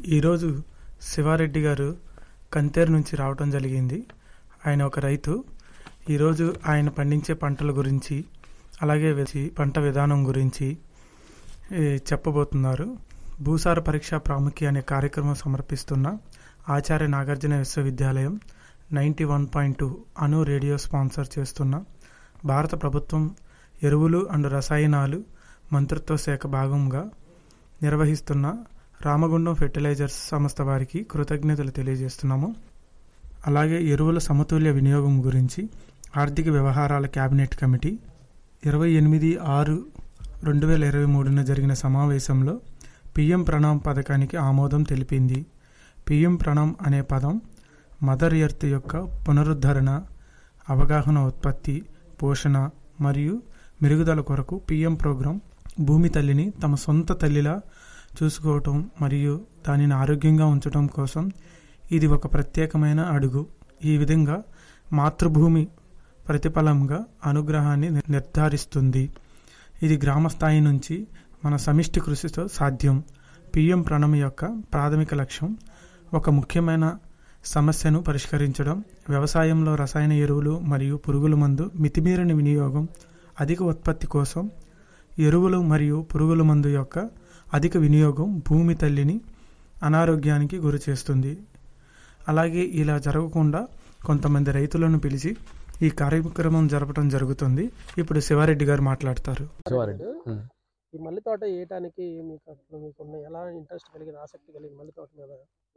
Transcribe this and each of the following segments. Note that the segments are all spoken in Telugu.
ఈరోజు శివారెడ్డి గారు కంతేరు నుంచి రావటం జరిగింది ఆయన ఒక రైతు ఈరోజు ఆయన పండించే పంటల గురించి అలాగే వెచి- పంట విధానం గురించి ఏ, చెప్పబోతున్నారు భూసార పరీక్ష ప్రాముఖ్య అనే కార్యక్రమం సమర్పిస్తున్న ఆచార్య నాగార్జున విశ్వవిద్యాలయం నైంటీ వన్ పాయింట్ టూ అను రేడియో స్పాన్సర్ చేస్తున్న భారత ప్రభుత్వం ఎరువులు అండ్ రసాయనాలు మంత్రిత్వ శాఖ భాగంగా నిర్వహిస్తున్న రామగుండం ఫెర్టిలైజర్స్ సంస్థ వారికి కృతజ్ఞతలు తెలియజేస్తున్నాము అలాగే ఎరువుల సమతుల్య వినియోగం గురించి ఆర్థిక వ్యవహారాల కేబినెట్ కమిటీ ఇరవై ఎనిమిది ఆరు రెండు వేల ఇరవై మూడున జరిగిన సమావేశంలో పిఎం ప్రణామ్ పథకానికి ఆమోదం తెలిపింది పిఎం ప్రణామ్ అనే పదం మదర్ ఎర్త్ యొక్క పునరుద్ధరణ అవగాహన ఉత్పత్తి పోషణ మరియు మెరుగుదల కొరకు పిఎం ప్రోగ్రాం భూమి తల్లిని తమ సొంత తల్లిలా చూసుకోవటం మరియు దానిని ఆరోగ్యంగా ఉంచటం కోసం ఇది ఒక ప్రత్యేకమైన అడుగు ఈ విధంగా మాతృభూమి ప్రతిఫలంగా అనుగ్రహాన్ని నిర్- నిర్ధారిస్తుంది ఇది గ్రామ స్థాయి నుంచి మన సమిష్టి కృషితో సాధ్యం పిఎం ప్రణం యొక్క ప్రాథమిక లక్ష్యం ఒక ముఖ్యమైన సమస్యను పరిష్కరించడం వ్యవసాయంలో రసాయన ఎరువులు మరియు పురుగుల మందు మితిమీరిన వినియోగం అధిక ఉత్పత్తి కోసం ఎరువులు మరియు పురుగుల మందు యొక్క అధిక వినియోగం భూమి తల్లిని అనారోగ్యానికి గురి చేస్తుంది అలాగే ఇలా జరగకుండా కొంతమంది రైతులను పిలిచి ఈ కార్యక్రమం జరపడం జరుగుతుంది ఇప్పుడు శివారెడ్డి గారు మాట్లాడతారు శివారెడ్డి ఉం. ఈ మల్లె తోట వేయటానికి మీకు అసలు మీకు ఉన్న ఎలా ఇంట్రెస్ట్ కలిగింది ఆసక్తి కలిగింది మల్లె తోట మీద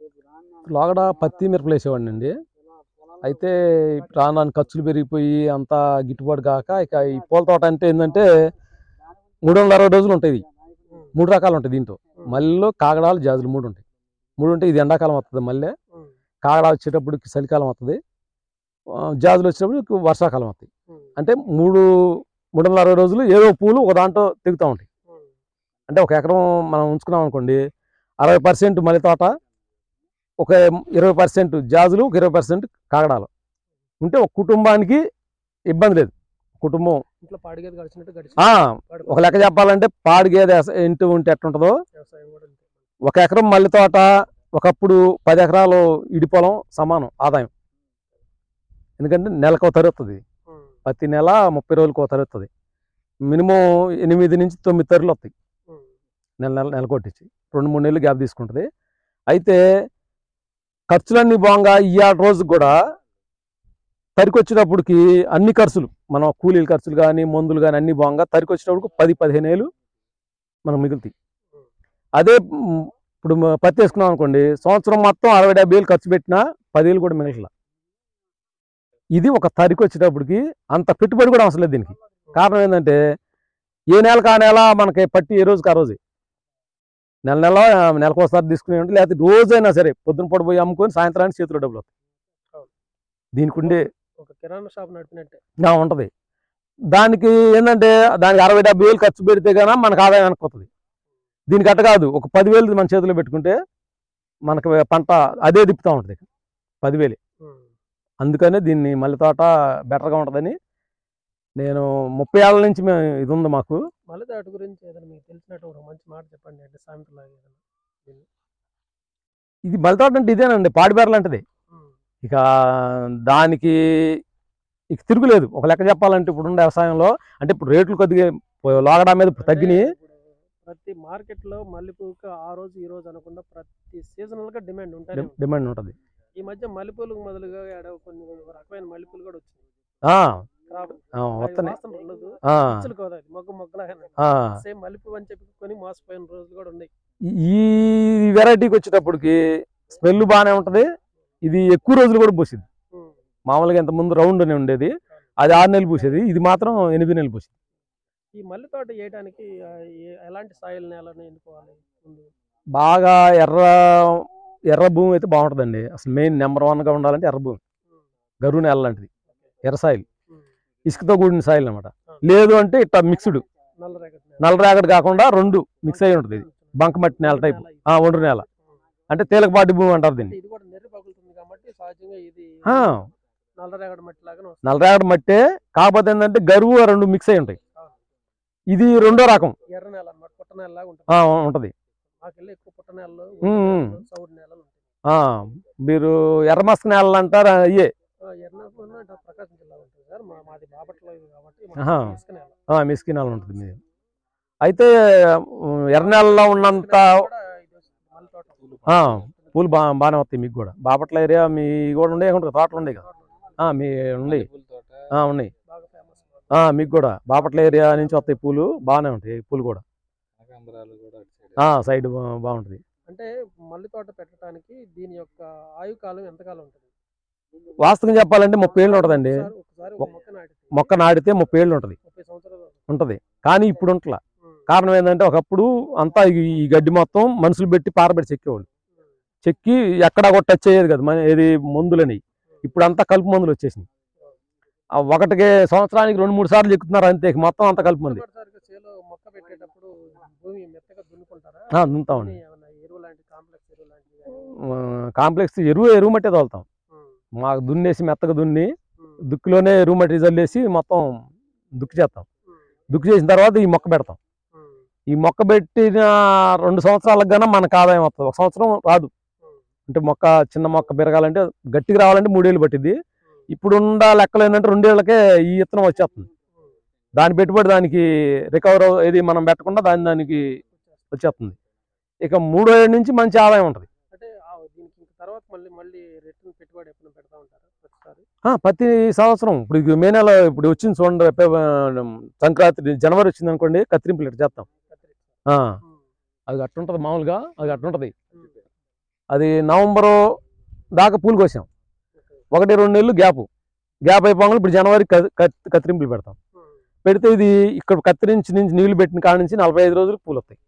లోగడ పత్తి మిరపలు వేసేవాడిని అండి అయితే రాను రాను ఖర్చులు పెరిగిపోయి అంతా గిట్టుబాటు కాక ఇక ఈ పూల తోట అంటే ఏంటంటే మూడు వందల అరవై రోజులు ఉంటాయి ఇది. ఉం. మూడు రకాలు ఉంటాయి దీంట్లో మల్లెలు కాగడాలు జాజులు మూడు ఉంటాయి మూడు ఉంటాయి ఇది ఎండాకాలం వస్తుంది మల్లె ఉం. కాగడాలు వచ్చేటప్పటికి చలికాలం వస్తుంది ఆ, జాజులు వచ్చేటప్పుడు వర్షాకాలం వస్తాయి ఉం. అంటే మూడు మూడు వందల అరవై రోజులు ఏదో పూలు ఒక దాంట్లో తెగుతూ ఉంటాయి ఉం. అంటే ఒక ఎకరం మనం ఉంచుకున్నాం అనుకోండి అరవై పర్సెంట్ మల్లె తోట ఒక ఇరవై పర్సెంట్ జాజులు ఒక ఇరవై పర్సెంట్ కాగడాలు ఉంటే ఒక కుటుంబానికి ఇబ్బంది లేదు కుటుంబం ఇంట్లో పాడిగేది గడిచినట్టు గడిచి ఆ, ఒక లెక్క చెప్పాలంటే పాడి గేదె ఎస- ఇంటి ఉంటే ఎట్టుంటుందో వ్యవసాయం కూడా అంతే. ఒక ఎకరం మల్లె తోట ఒకప్పుడు పది ఎకరాలు ఇడి పొలం సమానం ఆదాయం ఎందుకంటే నెలకు ఒక తరుస్తుంది ఉం. ప్రతి నెల ముప్పై రోజులకు ఒక తరుస్తుంది మినిమం ఎనిమిది నుంచి తొమ్మిది తరులు వస్తాయి ఉం. నెల నెల నెల కొట్టించి రెండు మూడు నెలలు గ్యాప్ తీసుకుంటుంది అయితే ఖర్చులన్నీ బాగా ఇవాళ రోజు కూడా తరికి వచ్చేటప్పటికి అన్ని ఖర్చులు మనం కూలీల ఖర్చులు కానీ మందులు కానీ అన్ని బాగా తరికి వచ్చేటప్పుడు పది పదిహేను ఏళ్ళు మనం మిగులుతాయి అదే మ్, ఇప్పుడు మ- పత్తి వేసుకున్నాం అనుకోండి సంవత్సరం మొత్తం అరవై డెబ్బై వేలు ఖర్చు పెట్టినా పదివేలు కూడా మిగల ఇది ఒక తరికి వచ్చేటప్పటికి అంత పెట్టుబడి కూడా అవసరం లేదు దీనికి కారణం ఏంటంటే ఏ నెలకు ఆ నెల మనకి పట్టి ఏ రోజుకి ఆ రోజే నెల నెల ఆ, నెలకు ఒకసారి తీసుకునే ఉంటే లేకపోతే రోజైనా సరే పొద్దున పూట పోయి అమ్ముకొని సాయంత్రానికి చేతిలో డబ్బులు వస్తాయి అవును. దీనికి ఉండే ఒక కిరాణా షాప్ నడిపినట్టే నా ఉంటది దానికి ఏంటంటే దానికి అరవై డెబ్బై వేలు ఖర్చు పెడితే గానా మనకు ఆదాయం వెనక్కి వస్తుంది దీనికి అట్ట కాదు ఒక పదివేలు మన చేతిలో పెట్టుకుంటే మనకు పంట అదే తిప్పుతూ ఉంటుంది పదివేలు ఉం. అందుకనే దీన్ని మల్లె తోట బెటర్గా ఉంటుందని నేను ముప్పై ఏళ్ళ నుంచి మేము ఇది ఉంది మాకు మల్లె తోట గురించి ఏదైనా మీకు తెలిసినట్టు ఒక మంచి మాట చెప్పండి అంటే సామెతలాగా ఏదైనా ఇది మల్లె తోట అంటే ఇదేనండి పాడిబేర లాంటిది ఉం. ఇక దానికి ఇక తిరుగులేదు ఒక లెక్క చెప్పాలంటే ఇప్పుడున్న వ్యవసాయంలో అంటే ఇప్పుడు రేట్లు కొద్దిగా లోగడా మీద ఇప్పుడు తగ్గినాయి ఇప్పుడు ప్రతి మార్కెట్ లో మల్లెపూకి ఆ రోజు ఈ రోజు అనకుండా ప్రతి సీజనల్ గా డిమాండ్ ఉంటాయి డి- డిమాండ్ ఉంటుంది ఈ మధ్య మల్లెపూలకు మొదలుగా ఆడ కొన్ని రకమైన మల్లెపూలు కూడా వచ్చినాయి ఆ, క్రాప్ ఆ, వస్తున్నాయి వాసన ఉండదు ఆ, పిచ్చులు కదా అది మొగ్గ మొగ్గలాగా ఆ. సేమ్ మల్లెపూ అని చెప్పి కొని మోసపోయిన రోజులు కూడా ఉన్నాయి ఈ వెరైటీకి వచ్చేటప్పటికి స్మెల్ బాగానే ఉంటది ఇది ఎక్కువ రోజులు కూడా పూసింది ఉం. మామూలుగా ఇంత ముందు రౌండ్ అని ఉండేది అది ఆరు నెలలు పూసేది ఇది మాత్రం ఎనిమిది నెలలు పూసింది ఈ మల్లె తోట వేయడానికి ఆ, ఏ- ఎలాంటి సాయిల్ నేలని ఎన్నుకోవాలి ముందు బాగా ఎర్ర ఎర్ర భూమి అయితే బాగుంటుందండి అసలు మెయిన్ నెంబర్ గా ఉండాలంటే ఎర్ర భూమి ఉం. గరువు నేల లాంటిది ఎర్ర సాయిల్ ఉం. ఇసుకతో కూడిన సాయిల్ అనమాట ఆ. లేదు అంటే ఇట్లా మిక్స్డ్ నల్ల రేగడి నేల. నల్ల రేగడి కాకుండా రెండు మిక్స్ అయి ఉంటుంది ఇది బంక మట్టి నేల టైప్ నేల ఇది. ఆ, ఒండ్రు నేల ఉం. అంటే తేలికపాటి భూమి అంటారు అంటే దీన్ని ఇది కూడా నెర్రి పగులుతుంది కాబట్టి సహజంగా ఇది ఆ, నల్ల రేగడి మట్టి లాగానే వస్తుంది నల్ల రేగడి మట్టే కాకపోతే ఏంటంటే గరువు రెండు మిక్స్ అయి ఉంటాయి ఇది రెండో రకం ఎర్ర నేల అన్నమాట పుట్ట నేల లాగా ఉంటుంది ఆ, ఉంటది మాకెళ్ళి ఎక్కువ పుట్ట నేలలు ఉమ్. సౌడు నేలలు ఉంటాయి ఆ, మీరు ఎర్రమస్క నేలలు అంటారా అయ్యే ఆ, ఎర్నాకుళం అంటే ప్రకాశం జిల్లా ఉంటుంది సార్ మా మాది బాపట్ల ఇది కాబట్టి ఆహా. మాది ఇసుక నేల ఆ, మిస్కి నేల ఉంటుంది మీది అయితే ఉమ్, ఎర్ర నేలలో ఉన్నంత కూడా ఇది వస్తుంది, మల్లె తోట ఆ, పూలు బా బాగానే వస్తాయి మీకు కూడా బాపట్ల ఏరియా మీ కూడా ఉండే ఉంటుంది తోటలు ఉన్నాయి కదా ఆ, మీ ఉన్నాయి ఆ, ఉన్నాయి బాగా ఫేమస్ ఆ, మీకు కూడా బాపట్ల ఏరియా నుంచి వస్తాయి పూలు బాగానే ఉంటాయి పూలు కూడా ఆ, సైడ్ బా- బాగుంటుంది అంటే మల్లె తోట పెట్టడానికి దీని యొక్క ఆయు కాలం ఎంతకాలం ఉంటుంది వాస్తవం చెప్పాలంటే ముప్పై ఏళ్ళు ఉంటుందండి ఒకసారి- ఒకసారి ఒక మొక్క నాటితే మొక్క నాటితే ముప్పై ఏళ్ళు ఉంటుంది ముప్పై సంవత్సరాలు ఉంటుంది కానీ ఇప్పుడు ఉంటలా ఉమ్, కారణం ఏంటంటే ఒకప్పుడు అంతా ఈ ఈ గడ్డి మొత్తం మనుషులు పెట్టి పారబెట్టి చెక్కేవాళ్ళు చెక్కి ఎక్కడా కూడా టచ్ అయ్యేది కదా మన ఏది మందులని ఇప్పుడు అంతా కలుపు మందులు వచ్చేసినాయి ఆ ఒకటికి సంవత్సరానికి రెండు మూడు సార్లు చెక్కుతున్నారు అంతే మొత్తం అంతా కలుపు మంది మొట్టమొదటిసారిగా చేలో మొక్క పెట్టేటప్పుడు భూమి మెత్తగా దున్నుకుంటారా ఆ, దున్నుతామండి భూమి ఏమన్నా ఎరువు లాంటి కాంప్లెక్స్ ఎరువు లాంటివి కానీ? ఆ, కాంప్లెక్స్ ఎరువు ఎరువు మట్టే తోలుతాం ఉమ్, మాకు దున్నేసి మెత్తగా దున్ని ఉమ్, దుక్కులోనే ఎరువు మట్టి చల్లేసి మొత్తం దుక్కు చేస్తాం ఉమ్, దుక్కు చేసిన తర్వాత ఈ మొక్క పెడతాం ఉమ్, ఈ మొక్క పెట్టిన రెండు సంవత్సరాలకు గానే మనకు ఆదాయం వస్తుంది ఒక సంవత్సరం రాదు ఉమ్, అంటే మొక్క చిన్న మొక్క పెరగాలంటే గట్టిగా రావాలంటే మూడేళ్ళు పట్టింది ఉమ్, ఇప్పుడున్న లెక్కలు ఏంటంటే రెండేళ్లకే ఈ ఇత్తనం వచ్చేస్తుంది ఉమ్. దాని పెట్టుబడి దానికి రికవర్ ఏది మనం పెట్టకుండా దాని దానికి వచ్చేస్తుంది. వచ్చేస్తుంది ఇక మూడో ఏడు నుంచి మంచి ఆదాయం ఉంటుంది అంటే ఆ దీనికి ఇంక తర్వాత మళ్ళీ మళ్ళీ రిటర్న్ పెట్టుబడి ఎప్పుడు పెడతా ఉంటారా ప్రతిసారి ఆ, ప్రతి సంవత్సరం ఇప్పుడు ఇది మే నెల ఇప్పుడు వచ్చింది చూడండి రేపే, ఆ, సంక్రాంతి జనవరి వచ్చింది అనుకోండి కత్తిరింపులు ఇట్లా చేస్తాం కత్తిరించి ఆ, ఉమ్, అది అట్టుంటది మామూలుగా అది అట్టుంటది ఉమ్, అది నవంబరు దాకా పూలు కోసాం ఓకే. ఒకటి రెండు నెలలు గ్యాప్ గ్యాప్ అయిపోగానే ఇప్పుడు జనవరి కత్తి- కత్తి- కత్తిరింపులు పెడతాం ఉమ్, పెడితే ఇది ఇక్కడ కత్తిరించి నుంచి నీళ్లు పెట్టిన కాడ నుంచి నలభై ఐదు రోజులు పూలు వస్తాయి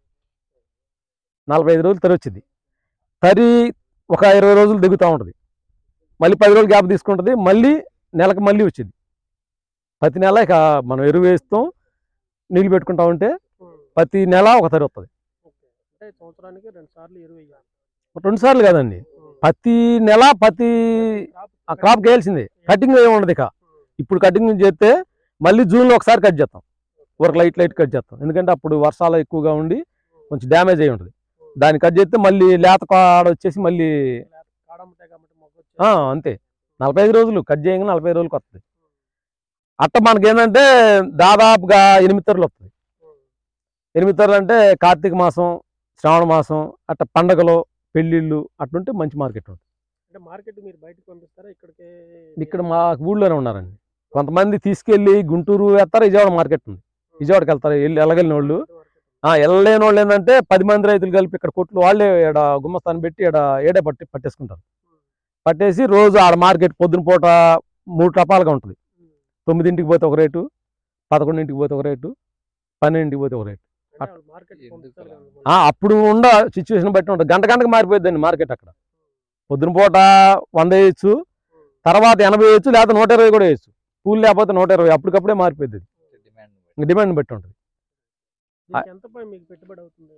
నలభై ఐదు రోజులు తరి వచ్చింది తరి ఒక ఇరవై రోజులు దిగుతూ ఉంటుంది మళ్ళీ పది రోజులు గ్యాప్ తీసుకుంటుంది మళ్ళీ నెలకు మళ్ళీ వచ్చింది ప్రతి నెల ఇక మనం ఎరువు వేస్తాం నీళ్ళు పెట్టుకుంటా ఉంటే ఉమ్, ప్రతి నెల ఒక తరి వస్తుంది ఓకే. అంటే సంవత్సరానికి రెండు సార్లు ఎరువు వేయాలి రెండు సార్లు కాదండి ఉమ్, ప్రతి నెల ప్రతి క్రాప్ ఆ క్రాప్ వేయాల్సిందే కటింగ్ ఏమి ఉండదు ఇక ఉమ్, ఇప్పుడు కటింగ్ చేస్తే మళ్ళీ జూన్లో ఒకసారి కట్ చేస్తాం ఒక లైట్ లైట్ కట్ చేస్తాం ఎందుకంటే అప్పుడు వర్షాలు ఎక్కువగా ఉండి కొంచెం డ్యామేజ్ అయి ఉంటుంది దాన్ని కట్ చేస్తే మళ్ళీ లేత కాడ వచ్చేసి మళ్ళీ లేత కాడమ్మటాయి కాబట్టి మొగ్గ ఆ, వచ్చేసి- అంతే నలభై ఐదు రోజులు కట్ చేయగానే నలభై ఐదు రోజులకు వస్తుంది అట్ట మనకి ఏంటంటే దాదాపుగా ఎనిమిది తరలు వస్తుంది ఉమ్, ఎనిమిది తరలు అంటే కార్తీక మాసం శ్రావణ మాసం అట్ట పండగలు పెళ్ళిళ్ళు అట్లుంటే మంచి మార్కెట్ ఉంటుంది అంటే మార్కెట్ మీరు బయటకు పంపిస్తారా ఇక్కడికే ఇక్కడ మా ఊళ్ళోనే ఉన్నారండి కొంతమంది తీసుకెళ్ళి గుంటూరు వేస్తారు విజయవాడ మార్కెట్ ఉంది విజయవాడకి వెళ్తారు వెళ్ళి వెళ్ళగలిగిన వాళ్ళు ఆ, వెళ్ళలేని వాళ్ళు ఏంటంటే పది మంది రైతులు కలిపి ఇక్కడ కొట్లు వాళ్ళే ఈడ గుమ్మస్తాన్ని పెట్టి ఈడ ఏడే పట్టి పట్టేసుకుంటారు పట్టేసి రోజు ఆడ మార్కెట్ పొద్దున పూట మూడు రకాలుగా ఉంటుంది తొమ్మిదింటికి పోతే ఒక రేటు పదకొండింటికి పోతే ఒక రేటు పన్నెండింటికి పోతే ఒక రేటు మార్కెట్ పంపిస్తారు కదా మళ్ళీ. ఆ, అప్పుడు ఉండ సిచ్యువేషన్ బట్టి ఉంటుంది గంట గంటకు మారిపోద్దండి మార్కెట్ అక్కడ పొద్దున పూట వంద వేయచ్చు ఉమ్, తర్వాత ఎనభై వేయచ్చు లేకపోతే నూట ఇరవై కూడా వేయచ్చు పూలు లేకపోతే నూట ఇరవై అప్పటికప్పుడే మారిపోద్ది అది డిమాండ్ బట్టి ఉంటుంది దీనికి ఎంత పై మీకు పెట్టుబడి అవుతుంది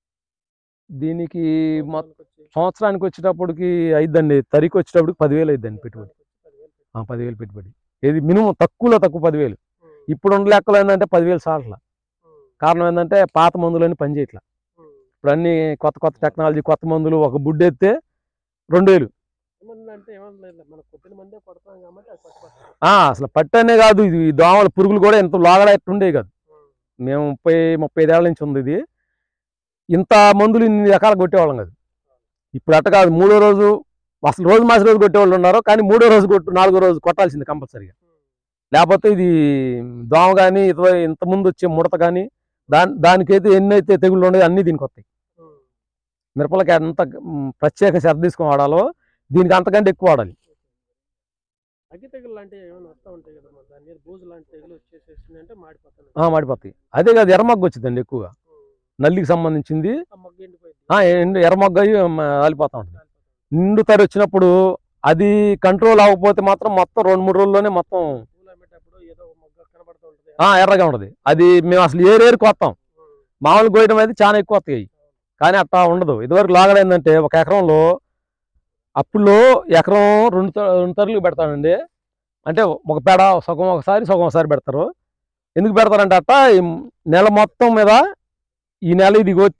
దీనికి మొ- సంవత్సరానికి వచ్చి? సంవత్సరానికి వచ్చేటప్పటికి అయిద్దండి తరికి వచ్చేటప్పటికి పదివేలు అయిద్దండి పెట్టుబడి సంవత్సరానికి వచ్చి పదివేలు ఆ, పదివేలు పెట్టుబడి ఏది మినిమం తక్కువలో తక్కువ పదివేలు ఉమ్, ఇప్పుడు ఉన్న లెక్కలు ఏంటంటే పదివేలు సాట్ల ఉమ్, కారణం ఏంటంటే పాత మందులని పనిచేయట్లా ఉమ్. ఇప్పుడు అన్ని కొత్త కొత్త టెక్నాలజీ కొత్త మందులు ఒక బుడ్డు ఎత్తే రెండు వేలు ఏమన్నా అంటే ఏమన్నా లేదు మనకు కొద్దిన మందే కొడతాం కాబట్టి అది పట్టుబడతాం ఆ, అసలు పట్టనే కాదు ఇది ఈ దోమల పురుగులు కూడా ఎంత లోగడ ఉండేవి కాదు మేము ముప్పై ముప్పై ఐదేళ్ల నుంచి ఉంది ఇది ఇంత మందులు ఇన్ని రకాలు కొట్టేవాళ్ళం కాదు ఇప్పుడు అట్ట కాదు మూడో రోజు అసలు రోజు మాసి రోజు కొట్టేవాళ్ళు ఉన్నారు కానీ మూడో రోజు కొట్టు నాలుగో రోజు కొట్టాల్సింది కంపల్సరీగా లేకపోతే ఇది దోమ కానీ ఇతర ఇంత ముందు వచ్చే ముడత కానీ దాని దానికైతే ఎన్నైతే తెగుళ్ళు ఉండేవి అన్నీ దీనికి వస్తాయి మిరపలకి ఎంత మ్, ప్రత్యేక శ్రద్ధ తీసుకొని వాడాలో దీనికి అంతకంటే ఎక్కువ వాడాలి అగ్గి తెగులు లాంటివి ఏమైనా వస్తూ ఉంటాయి కదా మరి దాని మీద బూజు లాంటి తెగులు వచ్చేసేసింది అంటే మాడిపోతాను ఆ, మాడిపోతాయి అదే కాదు ఎర్రమగ్గ వచ్చిందండి ఎక్కువగా నల్లికి సంబంధించింది ఆ మొగ్గ ఎండిపోయింది ఆ, ఎండు- ఎర్రమగ్గ అయ్యి మ, రాలిపోతా ఉంటుంది నిండు తరి వచ్చినప్పుడు అది కంట్రోల్ అవ్వకపోతే మాత్రం మొత్తం రెండు మూడు రోజుల్లోనే మొత్తం పూలు అమ్మేటప్పుడు ఏదో ఒక మొగ్గ కనబడుతూ ఉంటుంది ఆ, ఎర్రగా ఉంటుంది అది మేము అసలు ఏరేరుకు వస్తాం మామూలు కోయడం అయితే చాలా ఎక్కువ వస్తాయి కానీ అట్లా ఉండదు ఇదివరకు లాగడ ఏంటంటే ఒక ఎకరంలో అప్పుల్లో ఎకరం రెండు త- రెండు తరులు పెడతానండి అంటే ఒక పేడ సగం ఒకసారి సగం ఒకసారి పెడతారు ఎందుకు పెడతారంటే అట్ట ఈ నెల మొత్తం మీద ఈ నెల ఇది కొస్తే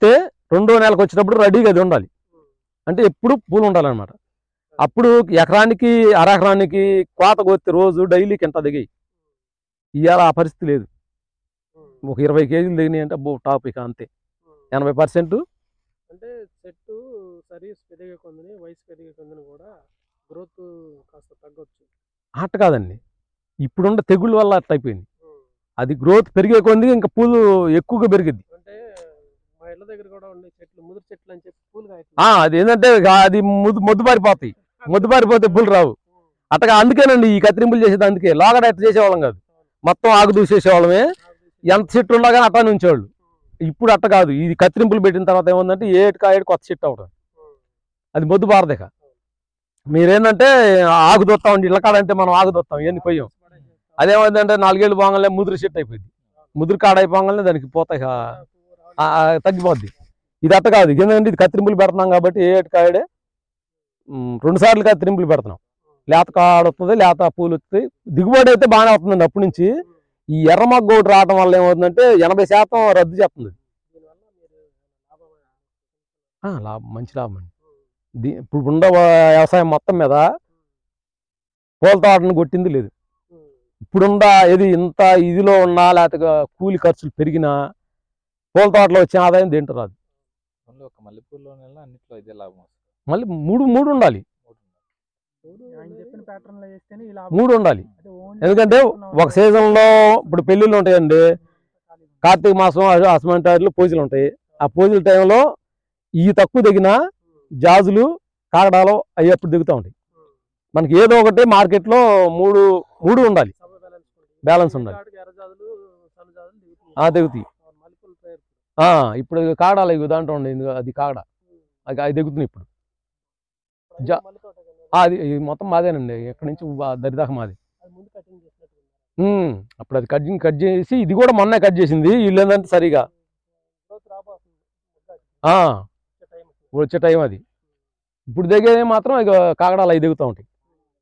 రెండో నెలకు వచ్చినప్పుడు రెడీగా అది ఉండాలి అంటే ఎప్పుడు పూలు ఉండాలన్నమాట అప్పుడు ఎకరానికి అర ఎకరానికి కోత కొత్తి రోజు డైలీకి ఎంత దిగాయి ఇవాళ ఆ పరిస్థితి లేదు ఒక ఇరవై కేజీలు దిగినాయి అంటే అబ్బో టాప్ ఇక అంతే ఎనభై పర్సెంట్ అంటే చెట్టు సర్వీస్ పెరిగే కొందని వయసు పెరిగే కొందని కూడా గ్రోత్ కాస్త తగ్గొచ్చు అట్ట కాదండి ఇప్పుడున్న తెగుళ్ళ వల్ల అట్ట అయిపోయింది అది గ్రోత్ పెరిగే కొద్ది ఇంకా పూలు ఎక్కువగా పెరిగిద్ది అంటే మా ఇళ్ళ దగ్గర కూడా ఉండే చెట్లు ముదురు చెట్లు అని చెప్పి పూలు ఆ, అది ఏంటంటే ఇక అది ముద్దు మొద్దుబారిపోతాయి మొద్దుబారిపోతే పూలు రావు అట్టగా అందుకేనండి ఈ కత్తిరింపులు చేసేది అందుకే లోగడ ఎట్ట చేసేవాళ్ళం కాదు మొత్తం ఆగు దూసేసేవాళ్ళమే ఎంత చెట్టు ఉన్నా కానీ అట్టా ఉంచేవాళ్ళు ఇప్పుడు అట్ట కాదు ఇది కత్తిరింపులు పెట్టిన తర్వాత ఏముందంటే ఏటు కాయడు కొత్త చెట్టు అవడం అది మొద్దు బారదేక మీరేంటంటే ఆగు దొత్తాం ఇళ్ళకాడంటే మనం ఆగు దొత్తాం ఏంది కొయ్యం అదేమైందంటే నాలుగేళ్ళు పోగానే ముదురు చెట్టు అయిపోయింది ముదురు కాడ అయిపోగానే దానికి పోతాయి ఇక, ఆ, ఆ, తగ్గిపోద్ది ఇది అట్ట కాదు ఎందుకంటే ఇది కత్తిరింపులు పెడుతున్నాం కాబట్టి ఏ ఏటు కాయడే ఉమ్, రెండు సార్లు కత్తిరింపులు పెడుతున్నాం లేత కాడ వస్తుంది లేత పూలు వస్తుంది దిగుబడి అయితే బాగానే వస్తుందండి అప్పటి నుంచి ఈ ఎర్రమగ్గ ఒకటి రావడం వల్ల ఏమవుతుందంటే ఎనభై శాతం రద్దు చేస్తుంది దీనివల్ల మీరు లాభం ఆ, లాభం మంచి లాభం అండి దీ- ఇప్పుడు ఉన్న వ్యవసాయం మొత్తం మీద పూల తోటను కొట్టింది లేదు ఇప్పుడున్న ఇది ఇంత ఇదిలో ఉన్నా లేకపోతే కూలి ఖర్చులు పెరిగినా పూల తోటలో వచ్చే ఆదాయం దేంట్లో రాదు ఓన్లీ ఒక మల్లెపూలలోనైనా అన్నిట్లో ఇదే లాభం వస్తుంది మళ్ళీ మూడు మూడు ఉండాలి ఆయన చెప్పిన ప్యాటర్న్ లో చేస్తేనే ఇలా మూడు ఉండాలి అదే only ఎందుకంటే ఒక సీజన్లో ఇప్పుడు పెళ్ళిళ్ళు ఉంటాయండి కార్తీక మాసం అసమంటారులు పూజలు ఉంటాయి ఆ పూజల టైంలో ఈ తక్కువ దిగిన జాజులు కాగడాలు అవి అప్పుడు దిగుతూ ఉంటాయి మనకి ఏదో ఒకటి మార్కెట్లో మూడు మూడు ఉండాలి సమ బ్యాలెన్స్ Balance ఉండాలి. ఎర్రజాదులు సన్నజాదులు దిగుతున్నాయి ఆ దిగుతాయి మల్లెపూల పేరు ఆ, ఇప్పుడు కాగడాలు ఇవి దాంట్లో ఉండే అది కాగడ అది అది దిగుతున్నాయి ఇప్పుడు జా- మల్లె తోట కదా. ఆ, అది ఇది మొత్తం మాదేనండి ఎక్కడి నుంచి వా- దరిదాకా మాది అది ముందు కటింగ్ చేసినట్టు ఉమ్, అప్పుడు అది కట్ కట్ చేసి ఇది కూడా మొన్నే కట్ చేసింది వీళ్ళు ఏంటంటే సరిగా గ్రోత్ రాబోతుంది ఆ, టైం ఇప్పుడు వచ్చే టైం అది ఇప్పుడు దిగేది మాత్రం ఇక కాగడాలు అవి దిగుతూ ఉంటాయి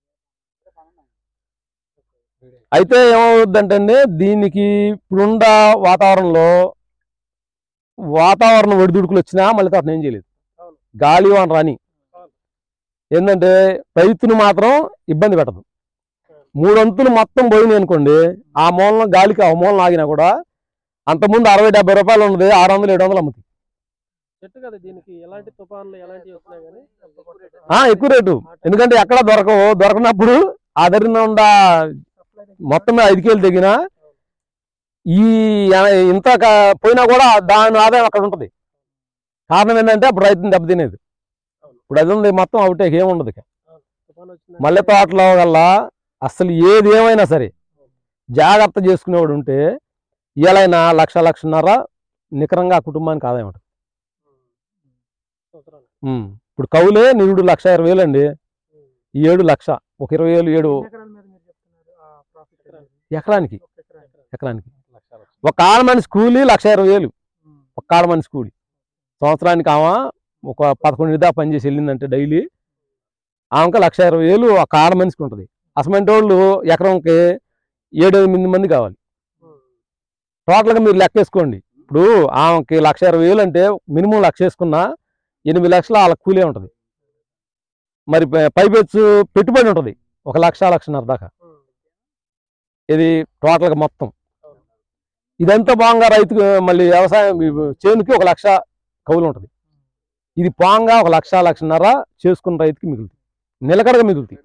అయితే ఏమవుద్దంటే అండి దీనికి ఇప్పుడున్న వాతావరణంలో వాతావరణం ఒడిదుడుకులు వచ్చినా మళ్ళీ తోటను ఏం చేయలేదు అవును. గాలి వాన రాని అవును. ఏంటంటే రైతును మాత్రం ఇబ్బంది పెట్టదు మూడొంతులు మొత్తం పోయినాయి అనుకోండి ఆ మూలన గాలికి ఆ మూలన ఆగినా కూడా అంతకుముందు అరవై డెబ్బై రూపాయలు ఉన్నది ఆరు వందలు ఏడు వందలు అమ్ముతాయి చెట్టు కదా దీనికి ఎలాంటి తుఫాన్లు ఎలాంటివి వచ్చినా కానీ ఆ, ఎక్కువ రేటు ఎందుకంటే ఎక్కడ దొరకవు దొరకనప్పుడు ఆ దగ్గర ఉన్న మొత్తం మీద ఐదు కేలు తెగిన ఈ ఎన- ఇంత క- పోయినా కూడా దాని ఆదాయం అక్కడ ఉంటుంది కారణం ఏంటంటే అప్పుడు రైతుని దెబ్బతినేది ఇప్పుడు అది ఉంది మొత్తం అవుటే ఏముండదు ఇక. తుఫాన్ వచ్చింది మల్లె తోటలో వల్ల అసలు ఏది ఏమైనా సరే జాగ్రత్త చేసుకునేవాడు ఉంటే ఇలాగైనా లక్ష లక్షన్నర నికరంగా ఆ కుటుంబానికి ఆదాయం ఉంటుంది సంవత్సరాలు ఉమ్. ఇప్పుడు కౌలే నిరుడు లక్ష ఇరవై వేలు అండి ఈ ఏడు లక్ష ఒక ఇరవై వేలు ఏడు ఎన్ని ఎకరాల మీద మీరు చెప్తున్నారు ఆ ప్రాఫిట్ ఎకరానికి ఒక ఎకరానికి. ఎకరానికి లక్షలు ఒక ఆడ మనిషి కూలి లక్ష ఇరవై వేలు ఒక ఆడ మనిషి కూలి సంవత్సరానికి ఆమె ఒక పదకొండు దాకా పనిచేసి వెళ్ళిందంటే డైలీ ఆమెకి లక్ష ఇరవై వేలు ఒక ఆడ మనిషికి ఉంటుంది అసమంటి వాళ్ళు ఎకరంకి ఏడు ఎనిమిది మంది కావాలి టోటల్గా మీరు లెక్క వేసుకోండి ఇప్పుడు ఆమెకి లక్ష ఇరవై వేలు అంటే మినిమం లక్ష వేసుకున్నా ఎనిమిది లక్షలు వాళ్ళ కూలే ఉంటుంది మరి ప- పైపెచ్చు పెట్టుబడి ఉంటుంది ఒక లక్ష లక్షన్నర దాకా ఇది టోటల్గా మొత్తం ఇదంతా బాగా రైతుకు మళ్ళీ వ్యవసాయం ఈ చేనుకి ఒక లక్ష కౌలు ఉంటుంది ఇది పాంగా ఒక లక్ష లక్షన్నర చేసుకున్న రైతుకి మిగులుతుంది నిలకడగా మిగులుతాయి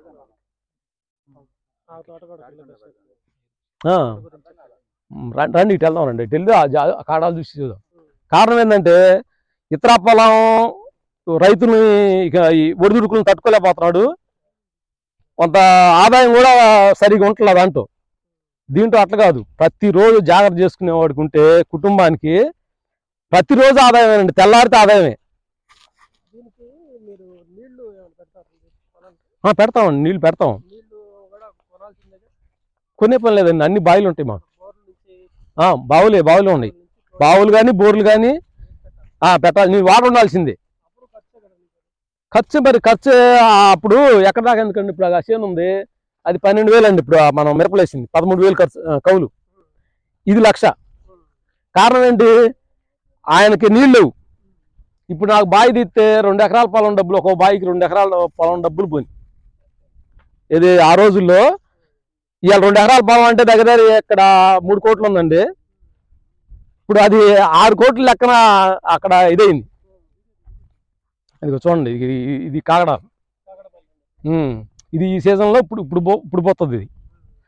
ఆ తోట కూడా పిల్లలు వేస్తారు. ఆ, దాని గురించి చెప్పాలి. రం- రండి ఇటు వెళ్దాం రండి ఇటు వెళ్ళి ఆ జా- ఆ కాడాలు చూసి చూద్దాం కారణం ఏంటంటే ఇతర పొలం రైతుని ఇక ఈ ఒడిదుడుకులను తట్టుకోలేకపోతున్నాడు కొంత ఆదాయం కూడా సరిగా ఉంటలేదు అంటూ దీంట్లో అట్లా కాదు ప్రతిరోజు జాగ్రత్త చేసుకునేవాడికి ఉంటే కుటుంబానికి ప్రతిరోజు ఆదాయమేనండి తెల్లారితే ఆదాయమే దీనికి మీరు నీళ్లు ఏమైనా పెడతారు పొలానికి? ఆ, పెడతామండి నీళ్ళు పెడతాం నీళ్లు కూడా కొనాల్సిందే కొనే పని లేదండి అన్ని బావిలు ఉంటాయి మాకు బోర్ల నుంచి ఆ, బావులే బావులే ఉన్నాయి నుంచి బావులు కానీ బోర్లు కానీ పెట్టాలి నీళ్ళు వాటర్ ఉండాల్సిందే అప్పుడు ఖర్చే కదా మీకు. ఖర్చు మరి ఖర్చు ఆ, అప్పుడు ఎక్కడ దాకా ఎందుకండి ఇప్పుడు ఆ చేను ఉంది అది పన్నెండు వేలు అండి ఇప్పుడు ఆ మనం మిరపలేసింది పదమూడు వేలు ఖర్చు ఆ, కౌలు ఇది లక్ష కారణం ఏంటి ఆయనకి నీళ్ళు లేవు ఇప్పుడు నాకు బావి తీస్తే రెండు ఎకరాల పొలం డబ్బులు ఒక బావికి రెండు ఎకరాల పొలం డబ్బులు పోయి ఇది ఆ రోజుల్లో ఇవాళ రెండు ఎకరాల పొలం అంటే దగ్గర దగ్గర ఇక్కడ మూడు కోట్లు ఉందండి ఇప్పుడు అది ఆరు కోట్ల లెక్కన అక్కడ ఇదైంది ఇదిగో చూడండి ఇది ఇది కాగడ ఉమ్. ఇది ఈ సీజన్లో ఇప్పుడు ఇప్పుడు పో- ఇప్పుడు పోతుంది ఇది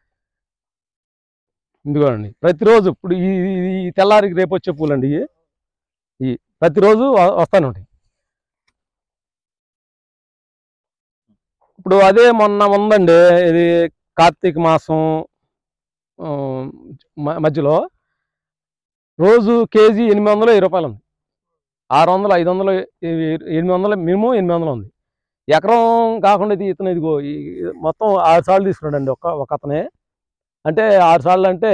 ఇదిగోండి ప్రతిరోజు ఇప్పుడు ఈ ఈ- ఈ తెల్లారికి రేపు వచ్చే పూలండి ఇవి ఈ ప్రతిరోజు వ- వస్తానే ఉంటాయి ఇప్పుడు అదే మొన్న ఉందండి ఇది కార్తీక మాసం ఆ, మ- మధ్యలో రోజు కేజీ ఎనిమిది వందలు వెయ్యి రూపాయలు ఉంది ఆరు వందలు ఐదు వందలు ఎ- ఎనిమిది వందలు మినిమం ఎనిమిది వందలు ఉంది ఎకరం కాకుండా ఇది ఇతను ఇదిగో ఈ మొత్తం ఆరు సార్లు తీసుకున్నాడండి ఒక ఒక అతనే అంటే ఆరు సార్లు అంటే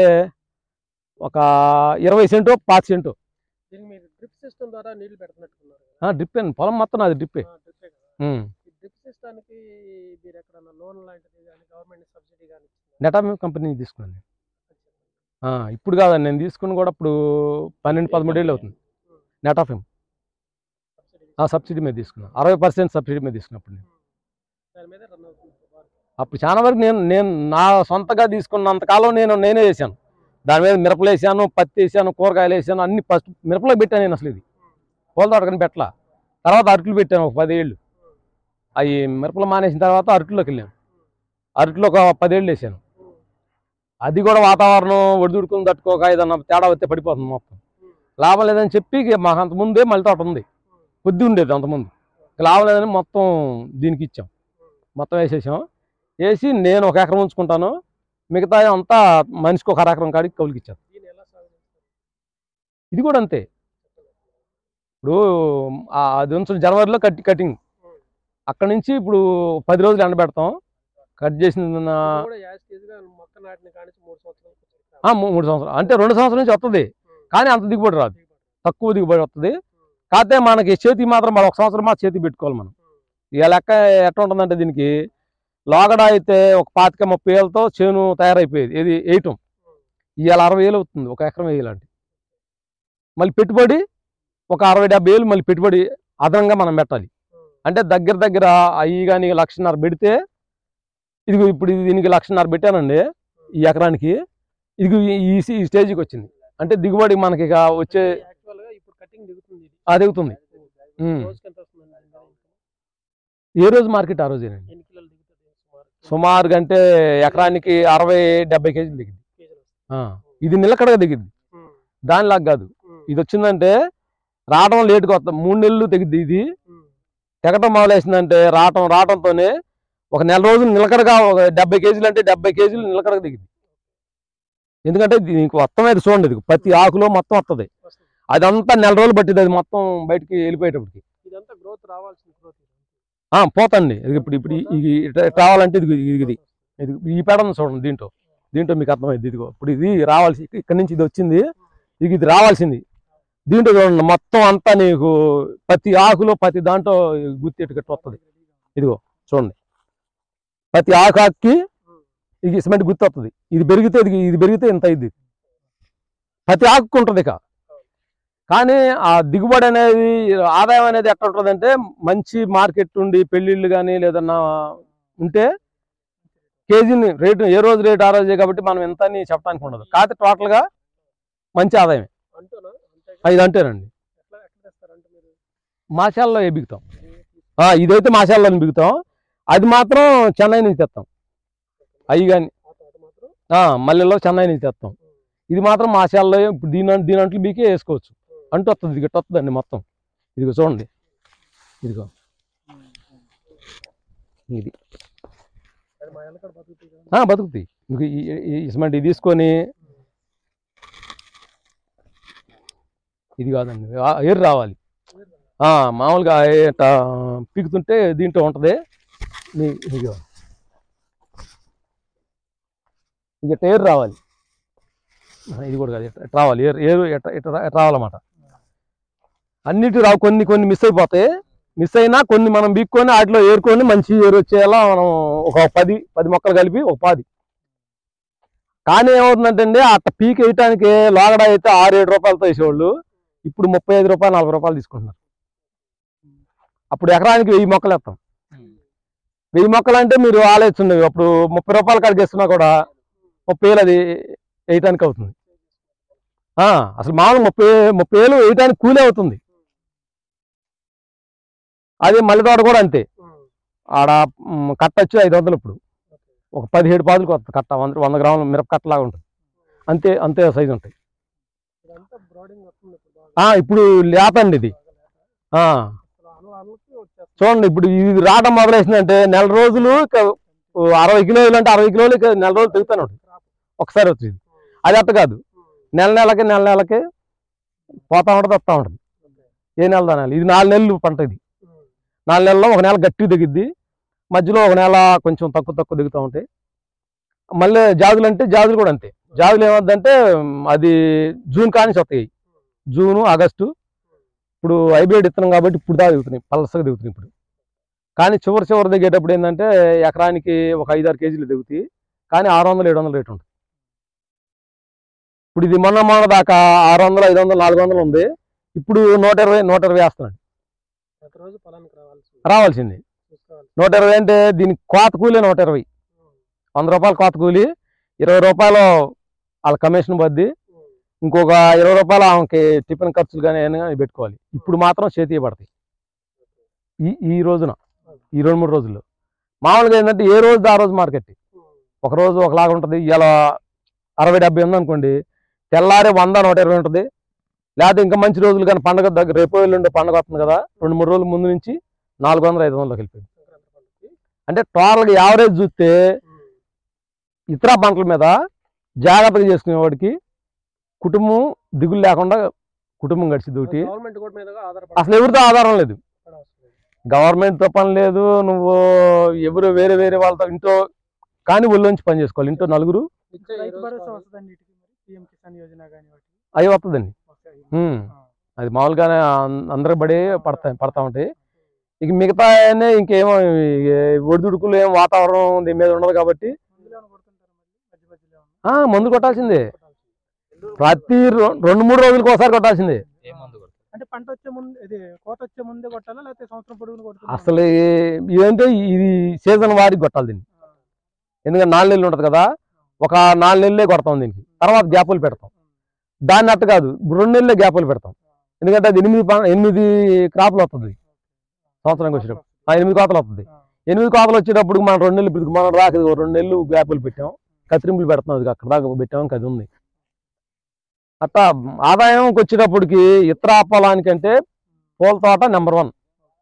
ఒక ఇరవై సెంటు పాతి సెంటు దీనికి మీరు డ్రిప్ సిస్టమ్ ద్వారా నీళ్లు పెడుతున్నట్టున్నారు కదా డ్రిప్ అండి పొలం మొత్తం అది డ్రిప్పే ఆ, డ్రిప్పే కదా ఉమ్. ఈ డ్రిప్ సిస్టానికి మీరు ఎక్కడన్నా లోన్ లాంటిది కానీ గవర్నమెంట్ సబ్సిడీ కానీ నెటామి కంపెనీ తీసుకున్నాను ఆ, ఇప్పుడు కాదండి నేను తీసుకుని కూడా ఇప్పుడు పన్నెండు పదమూడు ఏళ్ళు అవుతుంది నెటాఫిమ్ సబ్సిడీ ఆ సబ్సిడీ మీద తీసుకున్నాను అరవై పర్సెంట్ సబ్సిడీ మీద తీసుకున్నప్పుడు నేను దాని మీద రన్ అవుతుంది వారు. అప్పుడు చాలా వరకు నేను నేను నా సొంతగా తీసుకున్నంత కాలం నేను నేనే వేసాను దాని మీద మిరపలు వేసాను పత్తి వేసాను కూరగాయలు వేసాను అన్ని ఫస్ట్ మిరపలో పెట్టాను నేను అసలు ఇది పూల తోటకని పెట్టలా తర్వాత అరకులు పెట్టాను ఒక పదేళ్ళు అవి మిరపలు మానేసిన తర్వాత అరకులోకి వెళ్ళాను అరకులో ఒక పదేళ్ళు వేసాను అది కూడా వాతావరణం ఒడిదుడుకుని తట్టుకోక ఏదన్నా తేడా వస్తే పడిపోతుంది మొత్తం లాభం లేదని చెప్పి ఇక మాకు అంత ముందే మళ్ళీ తోట ఉంది కొద్ది ఉండేది అంతకుముందు ఇక లాభం లేదని మొత్తం దీనికి ఇచ్చాం మొత్తం వేసేసాం వేసి నేను ఒక ఎకరం ఉంచుకుంటాను మిగతా అంతా మనిషికి ఒక అరెకరం కాడికి కౌలుకి ఇచ్చాను దీన్ని ఎలా సాగు చేస్తారు ఇది కూడా అంతే ఇప్పుడు ఆ అది ఉంచిన జనవరిలో కట్టి కటింగ్ అక్కడ నుంచి ఇప్పుడు పది రోజులు ఎండబెడతాం కట్ చేసిన ఇది కూడా యాజ్ గా మొక్క నాటిన కానించి మూడు సంవత్సరాలకు వచ్చేది. ఆ, మూ- మూడు సంవత్సరాలు అంటే రెండు సంవత్సరాల నుంచి వస్తుంది కానీ అంత దిగుబడి రాదు తక్కువ దిగుబడి వస్తుంది కాకపోతే మనకి చేతికి మాత్రం మరి ఒక సంవత్సరం మాత్రం చేతికి పెట్టుకోవాలి మనం ఇక లెక్క ఎట్లా ఉంటుందంటే దీనికి లోగడ అయితే ఒక పాతిక ముప్పై ఏళ్ళతో చేను తయారైపోయేది ఇది వేయటం ఇవాళ అరవై వేలు అవుతుంది ఒక ఎకరం వేయాలంటే మళ్ళీ పెట్టుబడి ఒక అరవై డెబ్బై వేలు మళ్ళీ పెట్టుబడి అదనంగా మనం పెట్టాలి అంటే దగ్గర దగ్గర అవి కానీ లక్షన్నర పెడితే ఇదిగో ఇప్పుడు ఇది దీనికి లక్షన్నర పెట్టానండి ఈ ఎకరానికి ఇది ఈ ఈ స్టేజ్కి వచ్చింది అంటే దిగుబడి మనకి ఇక వచ్చే యాక్చువల్ గా ఇప్పుడు కటింగ్ దిగుతుంది ఇది ఆ, దిగుతుంది. ఉమ్. రోజుకి ఎంత వస్తుందండి దీని ధర income? ఏ రోజు మార్కెట్ ఆ రోజేనండి ఎన్ని కిలోలు దిగుతుంది సుమారు సుమారుగా అంటే ఎకరానికి అరవై డెబ్బై కేజీలు దిగింది కేజీలు వస్తుంది. ఆ, ఇది నిలకడగా దిగింది ఉమ్, దానిలాగా కాదు ఉమ్, ఇది వచ్చిందంటే రావడం లేటుగా వస్తుంది మూడు నెలలు తెగిద్ది ఇది ఉమ్, తెగటం మొదలేసిందంటే రావటం రావడంతోనే ఒక నెల రోజులు నిలకడగా ఒక డెబ్బై కేజీలు అంటే డెబ్బై కేజీలు నిలకడగా దిగింది ఎందుకంటే దీనికి మొత్తం అయితే చూడండి ఇది ప్రతి ఆకులో మొత్తం వస్తుంది వస్తుంది. అదంతా నెల రోజులు పట్టింది అది మొత్తం బయటికి వెళ్ళిపోయేటప్పటికి ఇదంతా గ్రోత్ రావాల్సిన గ్రోత్ ఆ, పోతండి ఇది ఇప్పుడు ఇప్పుడు ఇది ఇట్లా రావాలంటే ఇది ఇది ఇది ఇది ఈ పేడ ఉంది చూడండి దీంట్లో దీంట్లో మీకు అర్థమైంది ఇదిగో ఇప్పుడు ఇది రావాల్సి ఇక్కడ నుంచి ఇది వచ్చింది ఇది ఇది రావాల్సింది దీంట్లో చూడండి మొత్తం అంతా నీకు ప్రతి ఆకులో ప్రతి దాంట్లో గుర్తెట్టు గట్టు వస్తుంది ఇదిగో చూడండి ప్రతి ఆకు ఆకుకి ఇది సిమెంట్ గుర్తు వస్తుంది ఇది పెరిగితే ఇది ఇది పెరిగితే ఇంత ఇది ప్రతి ఆకుకు ఉంటుంది ఇక కానీ ఆ దిగుబడి అనేది ఆదాయం అనేది ఎట్లా ఉంటుందంటే మంచి మార్కెట్ ఉండి పెళ్ళిళ్ళు కానీ లేదన్నా ఉంటే కేజీని రేటు ఏ రోజు రేటు ఆ రోజే కాబట్టి మనం ఎంత అని చెప్పడానికి ఉండదు కాకపోతే టోటల్గా మంచి ఆదాయం అంటూనా అంతే ఇది అంటేనండి ఎట్లా ఎట్లా తెస్తారంటే మీరు మాశాలలో ఏ బిగుతాం ఆ, ఇదైతే మాశాలలో బిగుతాం అది మాత్రం చెన్నై నుంచి తెస్తాం అవి కానీ ఆ తోట మాత్రం మల్లెలో చెన్నై నుంచి తెస్తాం ఇది మాత్రం మాశాలలో ఇప్పుడు దీని దీని అంట్లు బీకే వేసుకోవచ్చు అంటూ వస్తుంది ఇది వస్తుందండి మొత్తం ఇదిగో చూడండి ఇదిగో ఇది అది మా ఎల్లకడ బతుకుతుంది కదా. ఆ, బతుకుతాయి ఇంక ఈ- ఈ- ఈ ఇసుమంటి ఇది తీసుకొని ఇది కాదండి ఆ, ఏరు రావాలి ఆ, మామూలుగా ఇట్లా పీకుతుంటే దీంట్లో ఉంటుంది నీ- ఇదిగో ఇక ఏరు రావాలి ఆ, ఇది కూడా కాదు ఇట్లా రావాలి ఏరు ఏరు ఎట్లా ఇట్లా రా- ఇట్లా రావాలన్నమాట అన్నిటి రావు కొన్ని కొన్ని మిస్ అయిపోతాయి మిస్ అయినా కొన్ని మనం బీక్కొని వాటిలో ఏరుకొని మంచి ఏరు వచ్చేలా మనం ఒక పది పది మొక్కలు కలిపి ఒక పాది కానీ ఏమవుతుందంటే అండి అట్ట పీక్ వేయటానికి లోగడ అయితే ఆరు ఏడు రూపాయలతో వేసేవాళ్ళు ఇప్పుడు ముప్పై ఐదు రూపాయలు నలభై రూపాయలు తీసుకుంటున్నారు అప్పుడు ఎకరానికి వెయ్యి మొక్కలు వేస్తాం వెయ్యి మొక్కలు అంటే మీరు ఆలోచించండి అప్పుడు ముప్పై రూపాయల కాడికి వేస్తున్నా కూడా ముప్పై వేలు అది వేయటానికి అవుతుంది ఆ, అసలు మామూలు ముప్పై ముప్పై వేలు వేయటానికి కూలీ అవుతుంది అదే మల్లె తోట కూడా అంతే ఆడ మ్, కట్ట వచ్చి ఐదు వందలు ఇప్పుడు ఒక పదిహేడు పాదులకు వస్తుంది కట్ట వంద వంద గ్రాముల మిరప కట్టలాగా ఉంటుంది అంతే అంతే సైజు ఉంటాయి ఇదంతా బ్రాడింగ్ వస్తుంది ఇప్పుడు బాగా. ఆ, ఇప్పుడు లేత అండి ఇది ఆ, అసలు అల్ల అల్లకి వచ్చేస్తుంది చూడండి ఇప్పుడు ఇది రావడం మొదలైందంటే నెల రోజులు ఇక అరవై కిలోలు అంటే అరవై కిలోలు ఇక నెల రోజులు తిరుగుతానే ఉంటుంది క్రాప్ ఒకసారి వచ్చింది అది అట్ట కాదు నెల నెలకి నెల నెలకి పోతా ఉంటుంది వస్తూ ఉంటుంది ఏ నెల దా నెల ఇది నాలుగు నెలలు పంట ఇది నాలుగు నెలల్లో ఒక నెల గట్టి దిగిద్ది మధ్యలో ఒక నెల కొంచెం తక్కువ తక్కువ దిగుతూ ఉంటాయి మళ్ళీ జాజులు అంటే జాజులు కూడా అంతే జాజులు ఏమవుద్దంటే మ్, అది జూన్ కానించి వస్తాయి జూను ఆగస్టు ఇప్పుడు హైబ్రిడ్ ఇత్తనం కాబట్టి ఇప్పుడు దాకా దిగుతున్నాయి పలసగా దిగుతున్నాయి ఇప్పుడు కానీ చివరి చివరి దిగేటప్పుడు ఏంటంటే ఎకరానికి ఒక ఐదు ఆరు కేజీలు దిగుతాయి కానీ ఆరు వందలు ఏడు వందలు రేటు ఉంటుంది ఇప్పుడు ఇది మొన్న మొన్న దాకా ఆరు వందలు ఐదు వందలు నాలుగు వందలు ఉంది ఇప్పుడు నూట ఇరవై నూట ఇరవై వేస్తున్నాడు ప్రతిరోజు పొలానికి రావాల్సి రావాల్సింది చూసుకోవాలి నూట ఇరవై అంటే దీనికి కోత కూలీ నూట ఇరవై వంద రూపాయలు కోత కూలి ఇరవై రూపాయలు వాళ్ళ కమిషన్ బద్ది ఇంకొక ఇరవై రూపాయలు ఆమెకి టిఫిన్ ఖర్చులు కానీ ఏమైనా కానీ పెట్టుకోవాలి ఇప్పుడు మాత్రం చేతి పడతాయి ఈ ఈ రోజున ఈ రెండు మూడు రోజుల్లో మామూలుగా ఏంటంటే ఏ రోజు ఆ రోజు మార్కెట్ ఒక రోజు ఒకలాగా ఉంటుంది ఇలా అరవై డెబ్బై ఉంది అనుకోండి తెల్లారి వంద నూట ఇరవై ఉంటుంది లేకపోతే ఇంకా మంచి రోజులు కానీ పండగ దగ్గర రేపు ఎల్లుండి పండగ వస్తుంది కదా రెండు మూడు రోజుల ముందు నుంచి నాలుగు వందలు ఐదు వందలకి వెళ్ళిపోయింది సంక్రాంతి పండుగకి అంటే టోటల్గా యావరేజ్ చూస్తే ఇతర పంటల మీద జాగ్రత్తగా చేసుకునేవాడికి కుటుంబం దిగులు లేకుండా కుటుంబం గడిచింది ఒకటి గవర్నమెంట్ కూడా మీద ఆధారపడి అసలు ఎవరితో ఆధారం లేదు గవర్నమెంట్తో పని లేదు నువ్వు ఎవరు వేరే వేరే వాళ్ళతో ఇంట్లో కానీ ఒళ్ళోంచి పని చేసుకోవాలి ఇంట్లో నలుగురు రైతు భరోసా వస్తుందండి వీటికి మరి పిఎం కిసాన్ యోజన కానీ వాటి అవి వస్తుందండి వస్తాయి ఉమ్. ఆ. అది మామూలుగానే అం- అందరికి పడి పడతాయి పడతా ఉంటాయి ఇక మిగతా ఇంకేమో ఈ ఒడిదుడుకులు ఏం వాతావరణం దీని మీద ఉండదు కాబట్టి మందులు ఏమైనా కొడుతుంటారా మళ్ళీ మధ్య మధ్యలో ఏమన్నా? ఆ మందు కొట్టాల్సిందే ప్రతి రొ- రెండు మూడు రోజులకు ఒకసారి కొట్టాల్సిందే ఏ మందు కొడతారు అంటే పంట వచ్చే ముందు ఇది కోత వచ్చే ముందే కొట్టాలా లేకపోతే సంవత్సరం పొడుగును కొడుతున్నా అసలు ఈ- ఇదంటే ఇది సీజన్ వారికి కొట్టాలి దీన్ని ఎందుకంటే నాలుగు నెలలు ఉంటుంది కదా ఒక నాలుగు నెలలే కొడతాం దీనికి తర్వాత గ్యాపులు పెడతాం దాన్ని అట్ట కాదు రెండు నెలలే గ్యాపులు పెడతాం ఎందుకంటే అది ఎనిమిది ప- ఎనిమిది క్రాపులు వస్తుంది సంవత్సరానికి వచ్చేటప్పుడు ఆ, ఎనిమిది కోతలు వస్తుంది ఎనిమిది కోతలు వచ్చేటప్పుడు మనం రెండు నెలలు ఇప్పుడు మనం రాక ఇదిగో రెండు నెలలు గ్యాపులు పెట్టాం కత్తిరింపులు పెడతాం అది అక్కడ దాకా పెట్టాం ఇంకా అది ఉంది అట్టా ఆదాయంకి వచ్చేటప్పటికి ఇతర పొలానికంటే పూల తోట నెంబర్ వన్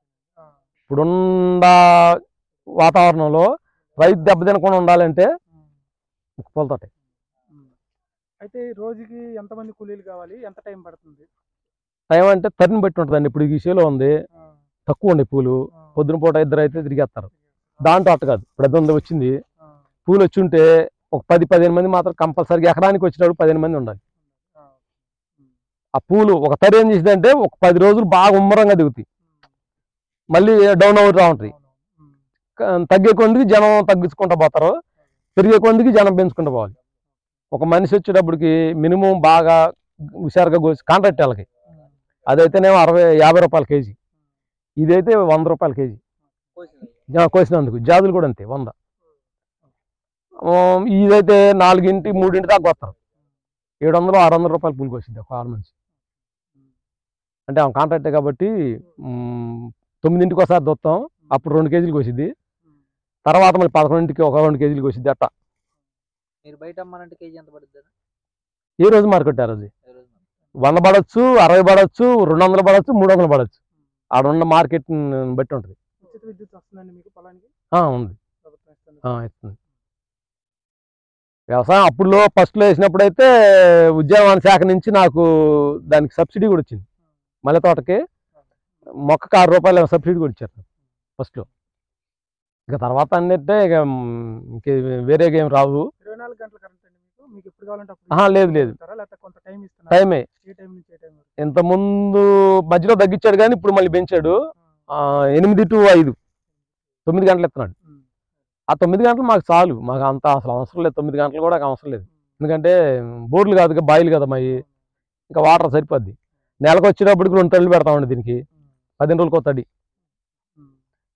ఇప్పుడున్న వాతావరణంలో రైతు దెబ్బతినకుండా ఉండాలంటే పూల తోట అయితే రోజుకి ఎంతమంది కూలీలు కావాలి ఎంత టైం పడుతుంది టైం అంటే తరిని బట్టి ఉంటుందండి ఇప్పుడు ఈ విషయంలో ఉంది ఆ, తక్కువ ఉండే పూలు ఆ, పొద్దున పూట ఇద్దరు అయితే తిరిగేస్తారు దాంట్లో అట్ట కాదు ఇప్పుడు అది వచ్చింది ఆ, పూలు వచ్చి ఉంటే ఒక పది పదిహేను మంది మాత్రం కంపల్సరీగా ఎకరానికి వచ్చినప్పుడు పదిహేను మంది ఉండాలి ఆ. ఆ పూలు ఒక తరి ఏం చేసిందంటే ఒక పది రోజులు బాగా ఉమ్మరంగా దిగుతాయి మళ్ళీ డౌన్ అవుతా ఉంటాయి అవును. ఉమ్. క- తగ్గే కొందికి జనం తగ్గించుకుంటూ పోతారు పెరిగే కొందికి జనం పెంచుకుంటూ పోవాలి ఒక మనిషి వచ్చేటప్పటికి మినిమం బాగా హుషారుగా కోసి కాంట్రాక్ట్ వాళ్ళకి అదైతేనేమో అరవై యాభై రూపాయల కేజీ ఇదైతే వంద రూపాయల కేజీ జా- కోసినందుకు జాజులు కూడా అంతే వంద ఆ, ఇదైతే నాలుగింటి మూడింటి దాకా వస్తారు ఏడు వందలు ఆరు వందల రూపాయలు పూలు కోసింది ఒక ఆరు మనిషి అంటే ఆమె కాంట్రాక్టే కాబట్టి మ్, తొమ్మిదింటికి ఒకసారి దొత్తాం అప్పుడు రెండు కేజీలు కోసిద్ది తర్వాత మళ్ళీ పదకొండింటికి ఒక రెండు కేజీలు కోసిద్ది అట్ట మీరు బయట అమ్మాలంటే కేజీ ఎంత పడుతుంది ఏ రోజు మార్కెట్ ఆ రోజు ఏ రోజు వంద పడవచ్చు అరవై పడవచ్చు రెండు వందలు పడవచ్చు మూడు వందలు పడవచ్చు ఆడ ఉన్న మార్కెట్ బట్టి ఉంటుంది ఉచిత విద్యుత్ వస్తుందండి మీకు పొలానికి ఆ, ఉంది ప్రభుత్వం ఇస్తుంది ఆ, ఇస్తుంది వ్యవసాయం అప్పుడులో ఫస్ట్లో వేసినప్పుడు అయితే ఉద్యానవన శాఖ నుంచి నాకు దానికి సబ్సిడీ కూడా వచ్చింది మల్లె తోటకి మొక్కకు ఆరు రూపాయలు ఏమో సబ్సిడీ కూడా ఇచ్చారు ఫస్ట్లో ఇక తర్వాత అన్నట్టే ఇక మ్, ఇంక వేరేగా ఏం రావు ఇరవై నాలుగు గంటల కరెంట్ అండి మీకు మీకు ఎప్పుడు కావాలంటే అప్పుడు ఆహా, లేదు, లేదు. ఇస్తారా? లేకపోతే కొంత టైం ఇస్తున్నారు టైమే ఏ టైం నుంచి ఏ టైం వరకు ఇంత ముందు మధ్యలో తగ్గించాడు కానీ ఇప్పుడు మళ్ళీ పెంచాడు ఆ, ఎనిమిది టు ఐదు తొమ్మిది గంటలు ఇస్తున్నాడు ఉమ్. ఆ తొమ్మిది గంటలు మాకు చాలు మాకు అంత అసలు అవసరం లేదు తొమ్మిది గంటలు కూడా నాకు అవసరం లేదు ఎందుకంటే బోర్లు కాదు కదా, బాయిలు కదా మావి ఇంకా వాటర్ సరిపోద్ది నెలకు వచ్చేటప్పటికి రెండు తల్లి పెడతామండి దీనికి పదిహేను రోజులకు ఒక తడి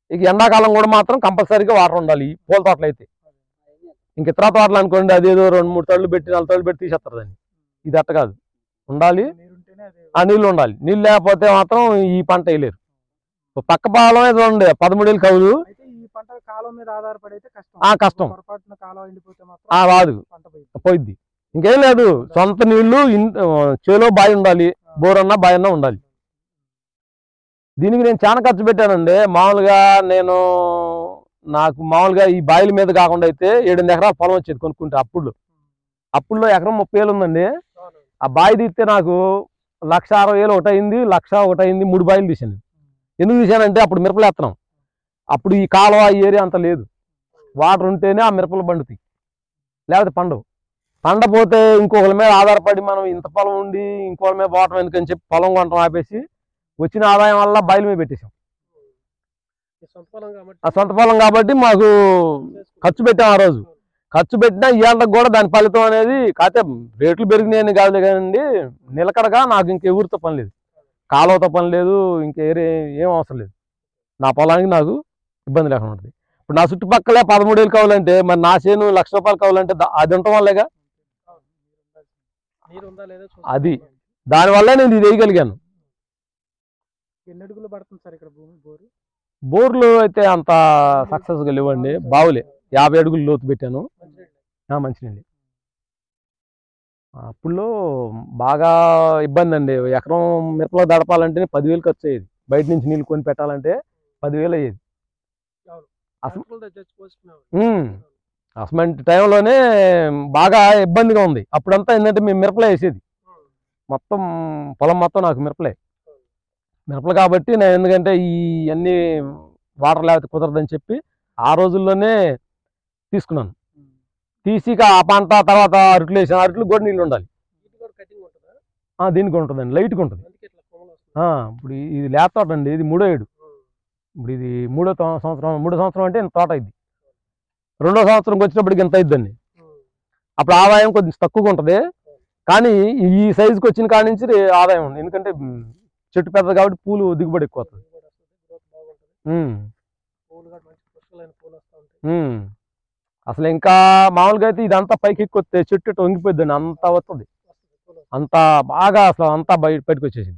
ఇక ఎండాకాలం కూడా మాత్రం కంపల్సరీగా వాటర్ ఉండాలి ఈ పూల తోటలు అయితే ఇంక ఇతర తోటలు అనుకోండి అదేదో రెండు మూడు తళ్ళు పెట్టి నాలుగు తళ్ళు పెట్టి తీసేస్తారు దాన్ని ఇది అట్ట కాదు ఉండాలి నీరుంటేనే అది ఆ నీళ్ళు ఉండాలి నీళ్ళు లేకపోతే మాత్రం ఈ పంట వేయలేరు పక్క పాలమే చూడండి పదమూడేళ్ళు కవులు అయితే ఈ పంట కాలం మీద ఆధారపడి అయితే కష్టం ఆ, కష్టం. పొరపాటున కాలం ఎండిపోతే ఆ, మాత్రం రాదు. పంట పోయింది పోయిద్ది ఇంకేం లేదు సొంత నీళ్లు ఇన్- ఆ, చేలో బావి ఉండాలి బోర్ అన్నా బావి అన్నా ఉండాలి దీనికి నేను చాలా ఖర్చు పెట్టానండి మామూలుగా నేను నాకు మామూలుగా ఈ బావిల మీద కాకుండా అయితే ఏడెనిమిది ఎకరాల పొలం వచ్చేది కొనుక్కుంటే అప్పుడు అప్పుడులో ఎకరం ముప్పై వేలు ఉందండి ఆ బావి తీస్తే నాకు లక్ష అరవై వేలు ఒకటి అయింది లక్ష ఒకటి అయింది మూడు బావిలు తీసాను ఎందుకు తీసానంటే అప్పుడు మిరపలు ఎత్తనం అప్పుడు ఈ కాలువ ఈ ఏరియా అంత లేదు వాటర్ ఉంటేనే ఆ మిరపలు పండుతాయి లేకపోతే పండవు పండపోతే ఇంకొకరి మీద ఆధారపడి మనం ఇంత పొలం ఉండి ఇంకొకరి మీద పోవటం ఎందుకని చెప్పి పొలం కొనటం ఆపేసి వచ్చిన ఆదాయం వల్ల బయలు మీద పెట్టేసాం ఈ సొంత పొలం కాబట్టి ఆ సొంత పొలం కాబట్టి మాకు ఖర్చు పెట్టాం ఆ రోజు ఖర్చు పెట్టినా ఇవాళకి కూడా దాని ఫలితం అనేది కాకపోతే రేట్లు పెరిగినాయని కాదులే కానండి నిలకడగా నాకు ఇంక ఎవరితో పని లేదు కాలువతో పని లేదు ఇంక ఏరే ఏం అవసరం లేదు నా పొలానికి నాకు ఇబ్బంది లేకుండా ఉంటుంది ఇప్పుడు నా చుట్టుపక్కలే పదమూడేళ్ళు కావాలంటే మరి నా చేను లక్ష రూపాయలు కావాలంటే దా- అది ఉండటం వల్లేగా నీరు ఉందా లేదా అది. దానివల్లే నేను ఇది వేయగలిగాను ఎన్ని అడుగులు పడుతుంది సార్ ఇక్కడ భూమి బోరు బోర్లు అయితే అంత సక్సెస్గా లేవండి బావులే యాభై అడుగులు లోతు పెట్టాను ఆ, మంచినీళ్ళు అప్పుల్లో బాగా ఇబ్బంది అండి ఎకరం మిరపలో దడపాలంటే పదివేలు ఖర్చు అయ్యేది బయట నుంచి నీళ్ళు కొని పెట్టాలంటే పదివేలు అయ్యేది అసలు తెచ్చి పోసుకున్నావు ఉమ్. అసమంటి టైంలోనే బాగా ఇబ్బందిగా ఉంది అప్పుడంతా ఏంటంటే మేము మిరపలే వేసేది మొత్తం పొలం మొత్తం నాకు మిరపలే మిరపలు కాబట్టి నేను ఎందుకంటే ఈ అన్ని వాటర్ లేకపోతే కుదరదని చెప్పి ఆ రోజుల్లోనే తీసుకున్నాను తీసి ఇక ఆ పంట తర్వాత అరట్లు వేసాను అరట్లు కూడా నీళ్ళు ఉండాలి ఇది కూడా కటింగ్ ఉంటుందా ఆ, దీనికి ఉంటుందండి లైట్గా ఉంటుంది అందుకే ఇట్లా కొమ్మలు ఆ, వస్తుంది ఇప్పుడు ఈ- ఇది లేత తోట అండి ఇది మూడో ఏడు ఇప్పుడు ఇది మూడో తో- సంవత్సరం మూడో సంవత్సరం అంటే ఇంత తోట అయింది రెండో సంవత్సరంకి వచ్చేటప్పటికి ఇంత అయిద్దండి అప్పుడు ఆదాయం కొంచెం తక్కువగా ఉంటుంది కానీ ఈ సైజుకి వచ్చిన కాడి నుంచి రే- ఆదాయం ఉంది ఎందుకంటే మ్, చెట్టు పెద్దది కాబట్టి పూలు దిగుబడి ఎక్కువ వస్తుంది కూడా వస్తుంది గ్రోత్ బాగుంటుంది ఉమ్, పూలు కూడా మంచి పుష్కలైన పూలు వస్తూ ఉంటాయి ఉమ్. అసలు ఇంకా మామూలుగా అయితే ఇదంతా పైకి ఎక్కొస్తే చెట్టు ఇట్ట వంగిపోద్దండి అంత వస్తుంది వస్తుంది పూలు వస్తుంది. అంత బాగా అసలు అంతా బయట బయటకు వచ్చేసింది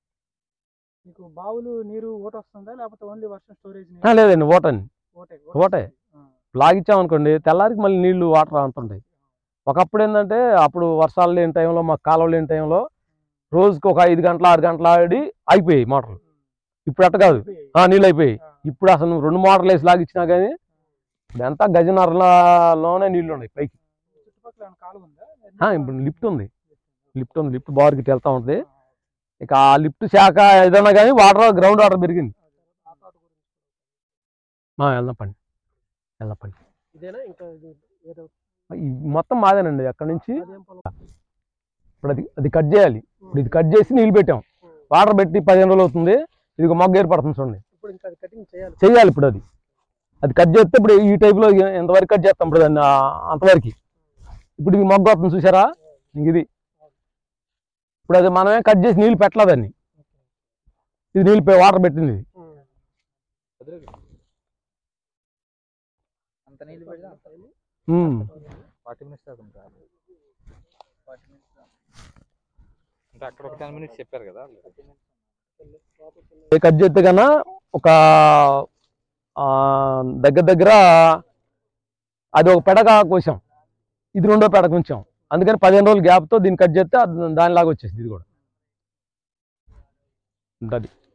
మీకు బావులు నీరు ఓట వస్తుందా లేకపోతే ఓన్లీ వర్షం స్టోరేజ్ ఆ, లేదండి ఓటని ఓటే ఓటే. లాగిచ్చామనుకోండి తెల్లారికి మళ్ళీ నీళ్లు వాటర్ అంతుంటాయి ఒకప్పుడు ఏంటంటే అప్పుడు వర్షాలు లేని టైంలో మాకు కాలువ లేని టైంలో రోజుకి ఒక ఐదు గంటల ఆరు గంటల ఆడి అయిపోయాయి మోటార్లు ఇప్పుడు అట్ట కాదు ఆ, నీళ్ళు అయిపోయాయి ఇప్పుడు అసలు నువ్వు రెండు మోటార్లు వేసి లాగిచ్చినా కానీ ఇదంతా గజనరలోనే నీళ్లు ఉన్నాయి పైకి చుట్టుపక్కల ఏమైనా కాలువ ఉందా ఆ, ఇప్పుడు లిఫ్ట్ ఉంది లిఫ్ట్ ఉంది లిఫ్ట్ బార్కి వెళ్తా ఉంటుంది ఇక ఆ లిఫ్ట్ శాఖ ఏదన్నా కానీ వాటర్ గ్రౌండ్ వాటర్ పెరిగింది ఆ తోట గురించి ఆ, వెళ్దాం పండి వెళ్దాం పండి ఇదేనా ఇంకా ఇది వేరే ఈ మొత్తం మాదేనండి అక్కడ నుంచి అదేం పొలం ఇప్పుడు అది అది కట్ చేయాలి ఇప్పుడు ఇది కట్ చేసి నీళ్ళు పెట్టాం వాటర్ పెట్టి పదిహేను రోజులు అవుతుంది ఇది ఒక మొగ్గ ఏర్పడుతుంది చూడండి ఇప్పుడు ఇంకా అది కటింగ్ చేయాలి చేయాలి ఇప్పుడు అది అది కట్ చేస్తే ఇప్పుడు ఈ టైప్లో ఎంతవరకు కట్ చేస్తాం ఇప్పుడు దాన్ని ఆ- అంతవరకు ఇప్పుడు ఇది మొగ్గ వస్తుంది చూసారా ఇంక ఇది ఇప్పుడు అది మనమే కట్ చేసి నీళ్ళు పెట్టలేదు దాన్ని ఇది నీళ్ళు పె- వాటర్ పెట్టింది ఇది. అంత నీళ్ళు పెడితే అంత ఉమ్. ఫార్టీ మినిట్స్ దాకా ఉంటా అంటే అక్కడ ఒక టెన్ మినిట్స్ చెప్పారు కదా ఇది కట్ చేస్తే కన్నా ఒక ఆ, దగ్గర దగ్గర అది ఒక పెడక కోసాం ఇది రెండో పెడక ఉంచాం అందుకని పదిహేను రోజులు గ్యాప్తో దీన్ని కట్ చేస్తే అది దానిలాగా వచ్చేసింది ఇది కూడా అది